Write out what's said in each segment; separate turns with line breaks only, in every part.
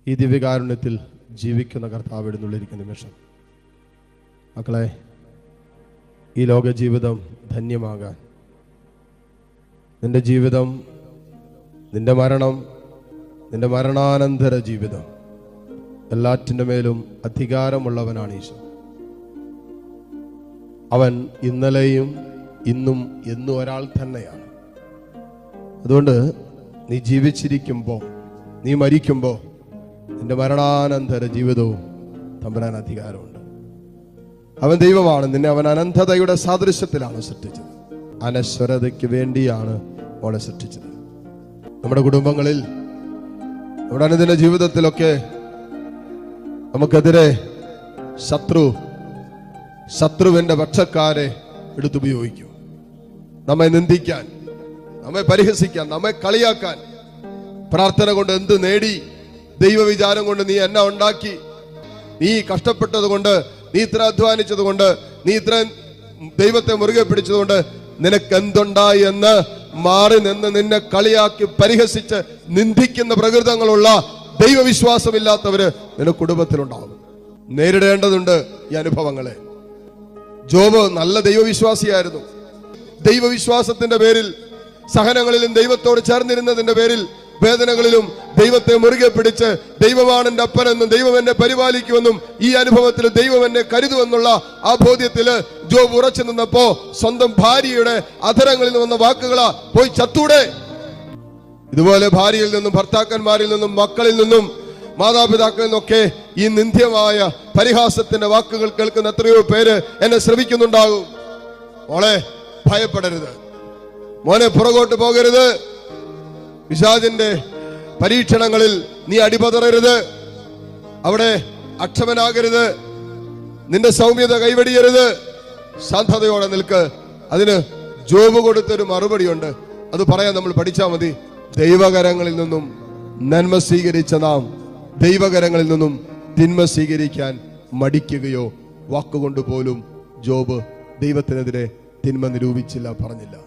ഈ ദിവ്യകാരുണ്യത്തിൽ ജീവിക്കുന്ന കർത്താവ് എഴുന്നള്ളിരിക്കുന്ന നിമിഷം മക്കളെ ഈ ലോക ജീവിതം ധന്യമാകാൻ നിന്റെ ജീവിതം നിന്റെ മരണം നിന്റെ മരണാനന്തര ജീവിതം എല്ലാറ്റിൻ്റെ മേലും അധികാരമുള്ളവനാണ് ഈശോ അവൻ ഇന്നലെയും ഇന്നും എന്നും ഒരാൾ തന്നെയാണ് അതുകൊണ്ട് നീ ജീവിച്ചിരിക്കുമ്പോൾ നീ മരിക്കുമ്പോൾ നിന്റെ മരണാനന്തര ജീവിതവും തമ്പുരാൻ അധികാരമുണ്ട് അവൻ ദൈവമാണ് നിന്നെ അവൻ അനന്തതയുടെ സാദൃശ്യത്തിലാണ് സൃഷ്ടിച്ചത് അനശ്വരതയ്ക്ക് വേണ്ടിയാണ് മോളെ സൃഷ്ടിച്ചത് നമ്മുടെ കുടുംബങ്ങളിൽ നമ്മുടെ അനുദിന ജീവിതത്തിലൊക്കെ നമുക്കെതിരെ ശത്രു ശത്രുവിന്റെ പക്ഷക്കാരെ എടുത്തുപയോഗിക്കും നമ്മെ നിന്ദിക്കാൻ നമ്മെ പരിഹസിക്കാൻ നമ്മെ കളിയാക്കാൻ പ്രാർത്ഥന കൊണ്ട് എന്ത് നേടി ദൈവവിചാരം കൊണ്ട് നീ എന്നെ ഉണ്ടാക്കി നീ കഷ്ടപ്പെട്ടത് കൊണ്ട് നീ ഇത്ര അധ്വാനിച്ചത് കൊണ്ട് നീ ഇത്ര ദൈവത്തെ മുറുകെ പിടിച്ചതുകൊണ്ട് നിനക്ക് എന്തുണ്ടായി എന്ന് മാറി നിന്ന് നിന്നെ കളിയാക്കി പരിഹസിച്ച് നിന്ദിക്കുന്ന പ്രകൃതങ്ങളുള്ള ദൈവവിശ്വാസമില്ലാത്തവര് നിന്റെ കുടുംബത്തിലുണ്ടാവും നേരിടേണ്ടതുണ്ട് ഈ അനുഭവങ്ങളെ ജോബ് നല്ല ദൈവവിശ്വാസിയായിരുന്നു ദൈവവിശ്വാസത്തിന്റെ പേരിൽ സഹനങ്ങളിലും ദൈവത്തോട് ചേർന്നിരുന്നതിന്റെ പേരിൽ വേദനകളിലും ദൈവത്തെ മുറുകെ പിടിച്ച് ദൈവമാണ് എന്റെ അപ്പനെന്നും ദൈവം എന്നെ പരിപാലിക്കുമെന്നും ഈ അനുഭവത്തിൽ ദൈവം എന്നെ കരുതുമെന്നുള്ള ആ ബോധ്യത്തില് ജോബ് ഉറച്ചു നിന്നപ്പോ സ്വന്തം ഭാര്യയുടെ അധരങ്ങളിൽ നിന്ന് വന്ന വാക്കുകളാ പോയി ചത്തൂടെ ഇതുപോലെ ഭാര്യയിൽ നിന്നും ഭർത്താക്കന്മാരിൽ നിന്നും മക്കളിൽ നിന്നും മാതാപിതാക്കളിൽ നിന്നൊക്കെ ഈ നിന്ദ്യമായ പരിഹാസത്തിന്റെ വാക്കുകൾ കേൾക്കുന്ന എത്രയോ പേര് എന്നെ ശ്രമിക്കുന്നുണ്ടാകും മോളെ ഭയപ്പെടരുത് മോനെ പുറകോട്ട് പോകരുത് പിശാചിന്റെ പരീക്ഷണങ്ങളിൽ നീ അടിപതറരുത് അവിടെ അക്ഷമനാകരുത് നിന്റെ സൗമ്യത കൈവടിയരുത് ശാന്തതയോടെ നിൽക്ക് അതിന് ജോബ് കൊടുത്തൊരു മറുപടിയുണ്ട് അത് പറയാൻ നമ്മൾ പഠിച്ചാൽ മതി ദൈവകരങ്ങളിൽ നിന്നും നന്മ സ്വീകരിച്ച നാം ദൈവകരങ്ങളിൽ നിന്നും തിന്മ സ്വീകരിക്കാൻ മടിക്കുകയോ വാക്കുകൊണ്ട് പോലും ജോബ് ദൈവത്തിനെതിരെ തിന്മ നിരൂപിച്ചില്ല പറഞ്ഞില്ല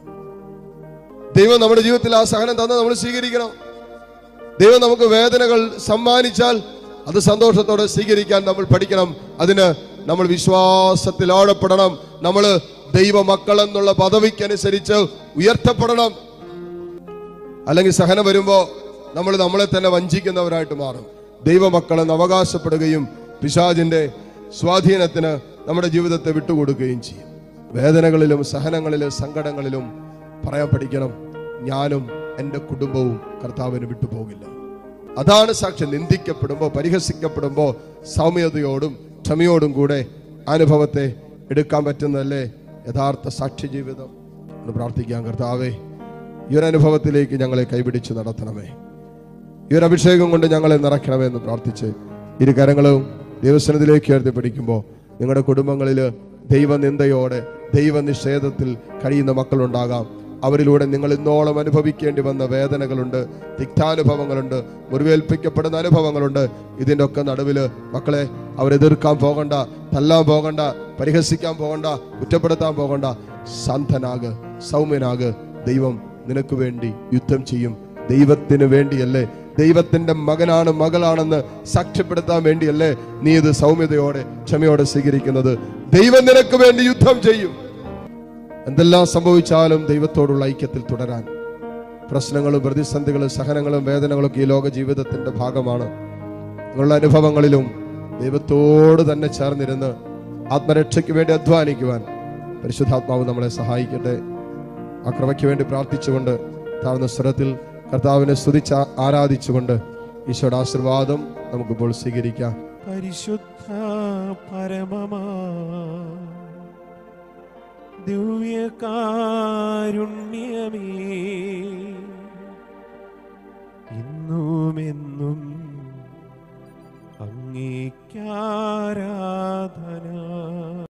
ദൈവം നമ്മുടെ ജീവിതത്തിൽ ആ സഹനം തന്ന് നമ്മൾ സ്വീകരിക്കണം ദൈവം നമുക്ക് വേദനകൾ സമ്മാനിച്ചാൽ അത് സന്തോഷത്തോടെ സ്വീകരിക്കാൻ നമ്മൾ പഠിക്കണം അതിന് നമ്മൾ വിശ്വാസത്തിൽ ആഴപ്പെടണം നമ്മൾ ദൈവമക്കൾ എന്നുള്ള പദവിക്കനുസരിച്ച് ഉയർത്തപ്പെടണം അല്ലെങ്കിൽ സഹനം വരുമ്പോൾ നമ്മൾ നമ്മളെ തന്നെ വഞ്ചിക്കുന്നവരായിട്ട് മാറും ദൈവമക്കളെന്ന് അവകാശപ്പെടുകയും പിശാജിന്റെ സ്വാധീനത്തിന് നമ്മുടെ ജീവിതത്തെ വിട്ടുകൊടുക്കുകയും ചെയ്യും വേദനകളിലും സഹനങ്ങളിലും സങ്കടങ്ങളിലും പറയാൻ പഠിക്കണം ഞാനും എൻ്റെ കുടുംബവും കർത്താവിന് വിട്ടുപോകില്ല അതാണ് സാക്ഷ്യം നിന്ദിക്കപ്പെടുമ്പോൾ പരിഹസിക്കപ്പെടുമ്പോൾ സൗമ്യതയോടും ക്ഷമയോടും കൂടെ അനുഭവത്തെ എടുക്കാൻ പറ്റുന്നതല്ലേ യഥാർത്ഥ സാക്ഷി ജീവിതം എന്ന് പ്രാർത്ഥിക്കാം കർത്താവേ ഈ ഒരു അനുഭവത്തിലേക്ക് ഞങ്ങളെ കൈപിടിച്ച് നടത്തണമേ ഈ ഒരു അഭിഷേകം കൊണ്ട് ഞങ്ങളെ നിറയ്ക്കണമേ എന്ന് പ്രാർത്ഥിച്ച് ഇരു കരങ്ങളും ദൈവസനത്തിലേക്ക് ഉയർത്തി പിടിക്കുമ്പോൾ നിങ്ങളുടെ കുടുംബങ്ങളിൽ ദൈവനിന്ദയോടെ ദൈവനിഷേധത്തിൽ കഴിയുന്ന മക്കളുണ്ടാകാം അവരിലൂടെ നിങ്ങൾ ഇന്നോളം അനുഭവിക്കേണ്ടി വന്ന വേദനകളുണ്ട് തിക്താനുഭവങ്ങളുണ്ട് മുറിവേൽപ്പിക്കപ്പെടുന്ന അനുഭവങ്ങളുണ്ട് ഇതിൻ്റെ ഒക്കെ നടുവിൽ മക്കളെ അവരെതിർക്കാൻ പോകണ്ട തല്ലാൻ പോകണ്ട പരിഹസിക്കാൻ പോകണ്ട കുറ്റപ്പെടുത്താൻ പോകണ്ട ശാന്തനാക് സൗമ്യനാക് ദൈവം നിനക്ക് വേണ്ടി യുദ്ധം ചെയ്യും ദൈവത്തിന് വേണ്ടിയല്ലേ ദൈവത്തിന്റെ മകനാണ് മകളാണെന്ന് സാക്ഷ്യപ്പെടുത്താൻ വേണ്ടിയല്ലേ നീ ഇത് സൗമ്യതയോടെ ക്ഷമയോടെ സ്വീകരിക്കുന്നത് ദൈവം നിനക്ക് വേണ്ടി യുദ്ധം ചെയ്യും എന്തെല്ലാം സംഭവിച്ചാലും ദൈവത്തോടുള്ള ഐക്യത്തിൽ തുടരാൻ പ്രശ്നങ്ങളും പ്രതിസന്ധികളും സഹനങ്ങളും വേദനകളും ഒക്കെ ഈ ലോക ജീവിതത്തിന്റെ ഭാഗമാണ് നിങ്ങളുടെ അനുഭവങ്ങളിലും ദൈവത്തോട് തന്നെ ചേർന്നിരുന്ന് ആത്മരക്ഷയ്ക്ക് വേണ്ടി അധ്വാനിക്കുവാൻ പരിശുദ്ധാത്മാവ് നമ്മളെ സഹായിക്കട്ടെ ആ കൃപയ്ക്ക് വേണ്ടി പ്രാർത്ഥിച്ചുകൊണ്ട് താഴ്ന്ന സ്വരത്തിൽ കർത്താവിനെ സ്തുതിച്ച് ആ- ആരാധിച്ചുകൊണ്ട് ഈശോയുടെ ആശീർവാദം നമുക്കിപ്പോൾ സ്വീകരിക്കാം
പരിശുദ്ധ പരമമാ ദിവ്യകാരുണ്യമേ